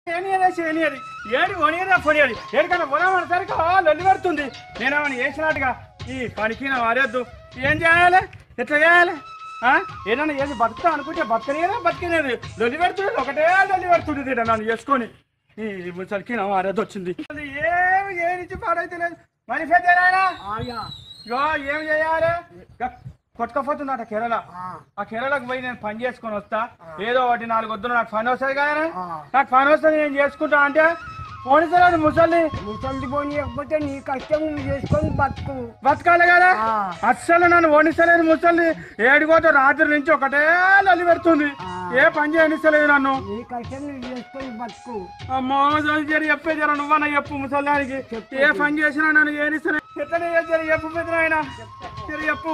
చేయనియదే చేయనియది ఏడు కొనియదా కొనియది ఏడికన్నా పొలం సరికి లొల్లి పడుతుంది నేనేమన్నా చేసినట్టుగా ఈ పనికి నా వారేద్దు ఏం చేయాలి ఎట్లా చేయాలి ఆ? ఏదన్నా చేసి బతుకుతా అనుకుంటే బతకనేదా బతికినేది లొల్లి పెడుతుంది ఒకటే లొల్లి పెడుతుంది ఈడ నన్ను చేసుకొని ఈ ముసలికి నా వారేద్దు వచ్చింది అది ఏమి ఏనిచ్చి పాడైతే లేదు మరి పెద్దనాయనా ఆయా ఇగో ఏం చేయాలి ఇక కొట్టుకపోతుందట కేరళ ఆ, ఆ కేరళకు పోయి నేను పని చేసుకొని వస్తా ఏదో ఒకటి నాలుగు వద్దు నాకు పని వస్తుంది కదా ఆ. నాకు పని వస్తుంది నేను చేసుకుంటా అంటే పోనిసలేదు ముసలి ముసలి పోనీయకపోతే నీ కష్టం నువ్వు చేసుకొని బతుకు బతకాలి కదా ఆ. అస్సలు నన్ను ఓనిస్తలేదు ముసలి ఏడుకోతో రాత్రి నుంచి ఒకటే లల్లి పెడుతుంది ఆ. ఏ పని చేయనిస్తలేదు నన్ను నీ కష్టం నువ్వు చేసుకొని బతుకు అమ్మో జరి చెప్పే జర నువ్వన్నా చెప్పు ముసలానికి ఏ పని చేసినా నన్ను ఏనిస్తలే ఎట్లనే జరి చెప్పు పెద్ద ఆయన జర చెప్పు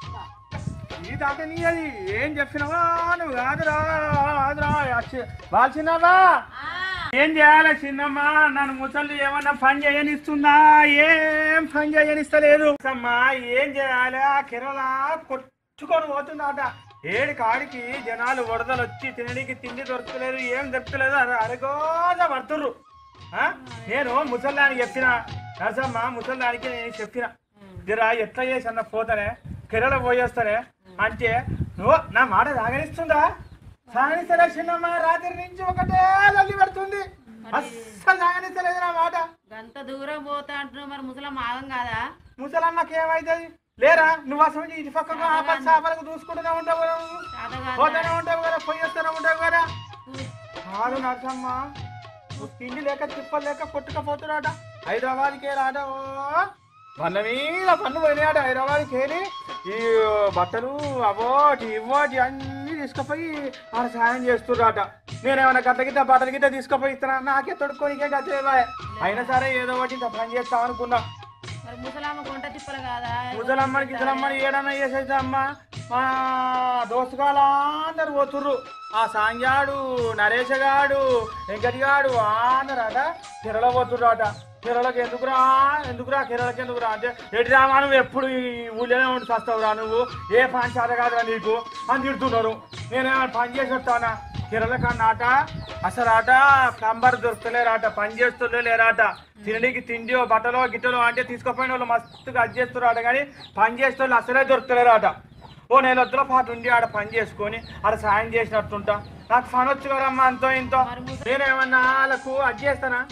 ఈ తాత నీ అది ఏం చెప్పినావా నువ్వు కాదురా కాదురా అచ్చి- వాళ్ళు చిన్నవా ఏం చేయాలి చిన్నమ్మా నన్ను ముసలి ఏమన్నా పని చేయనిస్తుందా ఏం పని చేయనిస్తలేదు అమ్మా ఏం చేయాలి ఆ కిరల కొట్టుకొని పోతుందట ఏడు కాడికి జనాలు వరదలు వచ్చి తినడానికి తిండి దొరకలేదు ఏం దొరకలేదు అరే అరగోజ పడుతుర్రు ఆ? నేను ముసల్లానికి చెప్పిన నరసమ్మ ముసల్లానికి నేను చెప్పిన జరా ఎట్లా చేసి అన్న పోతానే కిరల పోయేస్తానే అంటే నువ్వు నా మాట సాగనిస్తుందా సాగనిస్తలే చిన్నమ్మ రాత్రి నుంచి ఒకటే లల్లి పెడుతుంది అస్సలు సాగనిస్తలేదు నా మాట గంత దూరం పోతా అంటున్నావు మరి ముసలం ఆగం కాదా ముసలమ్మకి ఏమైతుంది లేరా నువ్వు అసలు ఇటు పక్కకు ఆ పక్క చేపలకు దూసుకుంటూనే ఉంటావు కదా నువ్వు. చేత కాదా? పోతూనే ఉంటావు కదా పోయేస్తూనే ఉంటావు కదా కాదు నరసమ్మ నువ్వు తిండి లేక తిప్పలు లేక కొట్టుకపోతున్నాడ హైదరాబాద్కి రాడ పన్న మీద పన్ను పోయినాడు హైదరాబాద్కి వెళ్ళి ఈ బట్టలు అవోటి ఇవ్వటి అన్ని తీసుకుపోయి ఆడ సాయం చేస్తున్నారట నేనేమైనా గట్ట గిట్ట బట్టలు గిట్ట తీసుకుపోయి ఇస్తున్నా నాకే తొడుక్కోనికే గచ్చేవా అయినా సరే ఏదో ఒకటి ఇంత పని చేస్తాం అనుకున్నా మరి ముసలమ్మ గుంట తిప్పలు కాదా ముసలమ్మని గిసలమ్మని ఏడన్నా చేసేది అమ్మ మా దోస్తుగాళ్ళందరూ పోతుర్రు ఆ సాంగ్యాడు నరేష్ గాడు వెంకటిగాడు అందరూ అట కేరళ పోతుర్రు అట కేరళకి ఎందుకురా ఎందుకురా కేరళకి ఎందుకురా అంటే ఎటు రామా నువ్వు ఎప్పుడు ఈ ఊళ్ళోనే ఉండి వస్తావురా నువ్వు ఏ పని చేత కాదురా నీకు అని తిడుతున్నారు నేనేమైనా పని చేసి వస్తానా కేరళ కన్నాట అసలు ఆట ప్లంబర్ దొరుకుతలేరాట పని చేస్తుండే లేరాట తినడానికి తిండియో బట్టలో గిట్టలో అంటే తీసుకుపోయిన వాళ్ళు మస్తుగా అది చేస్తున్నారట కానీ పని చేసే వాళ్ళు అసలే దొరుకుతలేరాట ఓ నెల వద్దుల పాటు ఉండి ఆడ పని చేసుకొని ఆడ సాయం చేసినట్టుంటా నాకు పని వచ్చు కదమ్మా అంతో ఇంతో నేనేమన్నా వాళ్ళకు అది చేస్తానా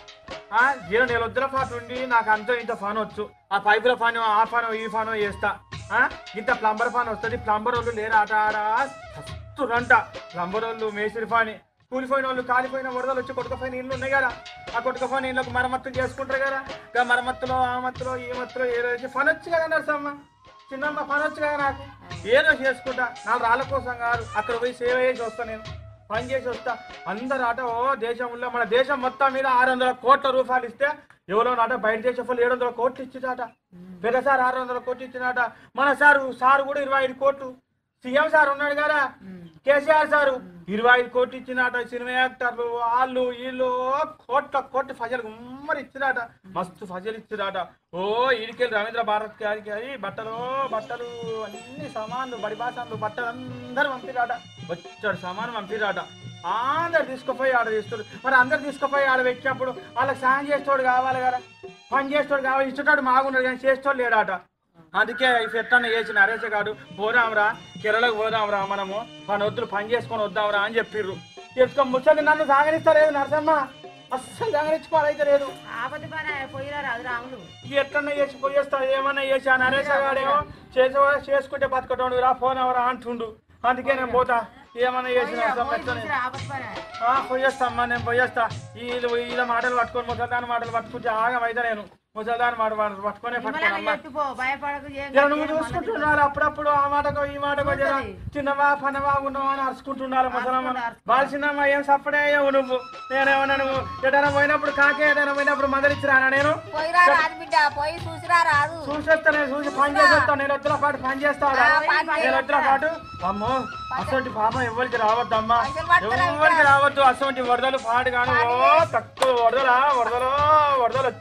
ఆ, జీరో నెల వద్దుల పాటు ఉండి నాకు అంతో ఇంత ఫాన్ వచ్చు ఆ పైపుల ఫాను ఆ ఫాను ఈ ఫాను చేస్తా ఆ, ఇంత ప్లంబర్ ఫాన్ వస్తుంది ప్లంబర్ వాళ్ళు లేరు ఆట ఆడ వస్తురంట ప్లంబర్ వాళ్ళు మేసిరి ఫాని కూలిపోయిన వాళ్ళు కాలిపోయిన వరదలు వచ్చి కొట్టుకపోయిన ఇల్లు ఉన్నాయి కదా ఆ కొట్టుకపోయిన ఇళ్ళకు మరమ్మతులు చేసుకుంటారు కదా ఇంకా మరమ్మత్తులో ఆ మత్తులో ఈ మత్తులో ఏదో వచ్చి పని వచ్చు కదా నరసమ్మ చిన్నమ్మ పని వచ్చు కదా నాకు ఏదో చేసుకుంటా నాలుగు రాళ్ళ కోసం కాదు అక్కడ పోయి సేవ చేసి వస్తా నేను పని చేసి వస్తా అందరు ఆట ఓ దేశంలో మన దేశం మొత్తం మీద ఆరు వందల కోట్ల రూపాయలు ఇస్తే ఎవరో నాట బయట దేశం వాళ్ళు ఏడు వందల కోట్లు ఇచ్చినాట పెద్ద సార్ ఆరు వందల కోట్లు ఇచ్చినాట మన సారు సారు కూడా ఇరవై ఐదు కోట్లు సీఎం సార్ ఉన్నాడు కదా కేసీఆర్ సారు ఇరవై ఐదు కోట్లు ఇచ్చినాట సినిమా యాక్టర్లు వాళ్ళు వీళ్ళు కోట్ల కోట్ల ఫజలు గుమ్మరి ఇచ్చినాట మస్తు ఫజలు ఇచ్చినాట ఓ ఈడికెళ్ళి రవీంద్ర భారత్ గారికి అది బట్టలు బట్టలు అన్ని సామాన్లు బడి బాసాన్లు బట్టలు అందరూ పంపిరాట వచ్చాడు సామాను పంపిరాట అందరు తీసుకుపోయి ఆడ తీస్తాడు మరి అందరు తీసుకుపోయి ఆడ పెట్టినప్పుడు వాళ్ళకి సాయం చేసేవాడు కావాలి కదా పని చేసేవాడు కావాలి ఇచ్చేటాడు మాగున్నాడు కానీ చేసేవాడు లేడాట అందుకే ఈ ఎట్టన్న చేసి నరేష్ గారు పోదాంరా కేరళకు పోదాంరా మనము మన వద్దులు పని చేసుకొని వద్దాంరా అని చెప్పిర్రు చేసుకొని ముచ్చటి నన్ను సాగనిస్తలేదు నరసమ్మ అస్సలు సాగనిచ్చుకోవాలైతే లేదు ఆపతి పని పోయిరా రాదు రాములు ఈ ఎట్లన్నా చేసి పోయేస్తా ఏమన్నా చేసి ఆ నరేష్ గాడేమో చేసే చేసుకుంటే బతకటోడు రా ఫోన్ ఎవరా అంటుండు అందుకే నేను పోతా ఏమన్నా చేసి నరసమ్మ ఎట్లనే. ఆపతి పని ఆ, పోయేస్తామ్మా నేను పోయేస్తా వీళ్ళు వీళ్ళ మాటలు పట్టుకొని ముసల్దాని మాటలు పట్టుకుంటే ఆగం అయితే నేను ముసల్దాని మాట మాట పట్టుకొనే పట్టుకోనమ్మా చెట్టుపో భయపడకు ఏం జర కాదు, నువ్వు ఏం మళ్ళా చూసుకుంటున్నారు అప్పుడప్పుడు ఆ మాటకో ఈ మాటకో జర చిన్నవా పనవా ఉన్నావా అని అరుచుకుంటున్నారు ముసలమ్మ వాళ్ళ చిన్నమ్మ ఏం సప్పుడే అయ్యావు నువ్వు నేనేమన్నా నువ్వు ఎటైనా పోయినప్పుడు కాకే ఎటైనా పోయినప్పుడు మందలిచ్చిరానా నేను పోయిరా రాదు బిడ్డ పోయి చూసిరా రాదు చూసేస్తా నేను చూసి పని చేసేస్తా నేను వద్దుల పాటు పని చేస్తావా ఆ, పని నేను వద్దుల పాటు అమ్మో అసలు పాపం ఎవరికి రావద్దమ్మా పైసలు పట్టుకురా ఎవరికి రావద్దు అసలు వరదలు పాడు కానీ ఓ తక్కువ వరదలా వరదలు వరదలు వచ్చి పని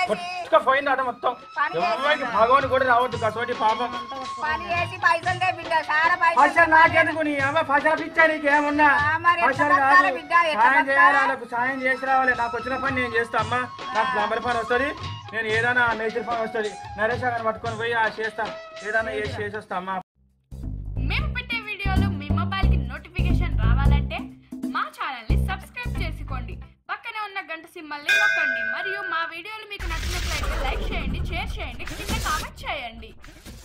చేసి కొట్టుక పోయిందట మొత్తం పని చేసి ఎవరికి భగవాన్ కూడా రావద్దు కసోటి పాపం పని చేసి పైసలు దే బిడ్డ చాలా పైసలు పైసలు నాకెందుకు నీ అమ్మ పైసలు పిచ్చా నీకేమున్నా ఆ, మరి ఎట్లా పైసలు బతకాలి కాదు బిడ్డ, ఎట్లా సాయం చేయాలి బతకాలి? వాళ్ళకు సాయం చేసి రావాలి నాకు వచ్చిన పని నేను చేస్తా అమ్మా నాకు ప్లంబర్ పని వస్తుంది నేను ఏదైనా మేస్త్రి పని వస్తుంది నరేష్ గారిని పట్టుకొని పోయి ఆ చేస్తాను ఏదైనా చేసి చేసి వస్తా అమ్మా మేము పెట్టే వీడియోలు మీ మొబైల్కి నోటిఫికేషన్ రావాలంటే మా ఛానల్ని సబ్స్క్రైబ్ చేసుకోండి పక్కనే ఉన్న గంట సింబల్ని నొక్కండి మరియు మా వీడియోలు మీకు నచ్చినట్లయితే లైక్ చేయండి షేర్ చేయండి కింద కామెంట్ చేయండి